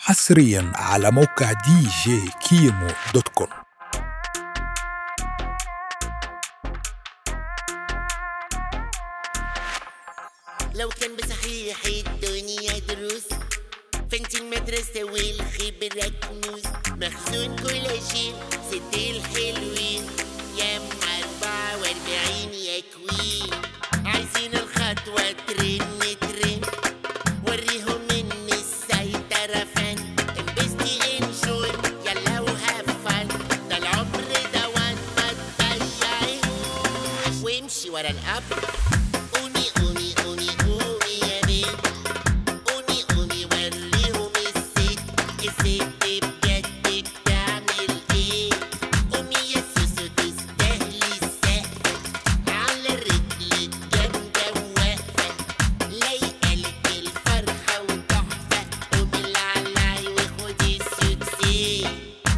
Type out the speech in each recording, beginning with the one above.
حصريا على موقع دي جي كيمو دوت كوم لو كان بصحيح الدنيا دروس فانت المدرسة والخبرة كنوز مخزون كل شيء ست الحلوين يا ام أربعة وأربعين يا كوين عايزين الخطوة ترن ترن وريهم إن السيطرة فن انبسطي انجوي يلا وهاف فن ده العمر ده وان ما تضيعيهوش وامشي ورا القبر قومي قومي قومي قومي يا بنت قومي قومي وريهم الست الست بجد بتعمل ايه قومي يا سوسو تستاهلي السقف على الرجل الجامدة واقفة لايقالك الفرحة وتحفة قومي العلاي وخدي السوكسي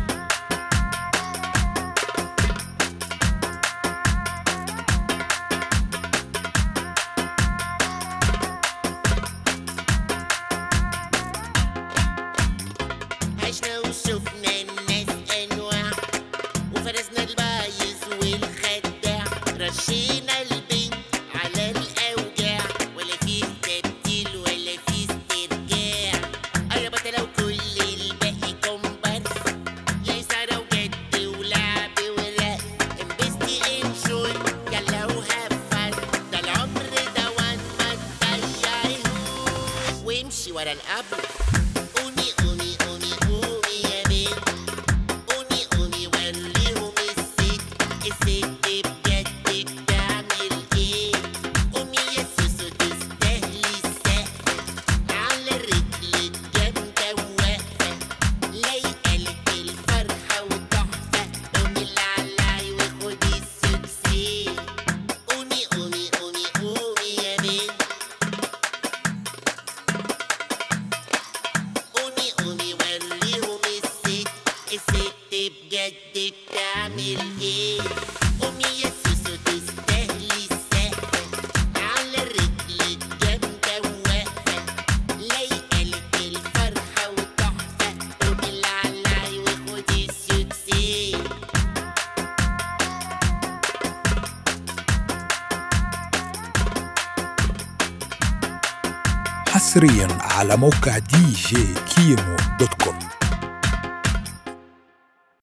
عشنا وشفنا الناس انواع وفرسنا البايظ والخداع رشينا البنت على الاوجاع ولا فيه تبديل ولا فيه استرجاع قربت لو كل الباقي كومبارس يا سارة وجد ولعب ورق انبسطي انجوي يلا وهاف فن ده العمر ده وان ما تضيعيهوش وامشي ورا القبر قومي قومي قومي قومي يا بنت قومي قومي وريهم الست الست بجد بتعمل ايه قومي يا سوسو تستاهلي السقف على الرجل الجامدة واقفة لايقالك الفرحة وتحفة قومي العلاي وخدي السوكسي قومي قومي قومي قومي يا بنت قومي قومي وريهم الست الست بجد بتعمل ايه قومي يا سوسو تستاهلي السقف على الرجل الجامدة واقفة لايقالك الفرحة وتحفة قومي العلاي وخدي السوكسي حصريا على موقع دي جي كيمو دوت كوم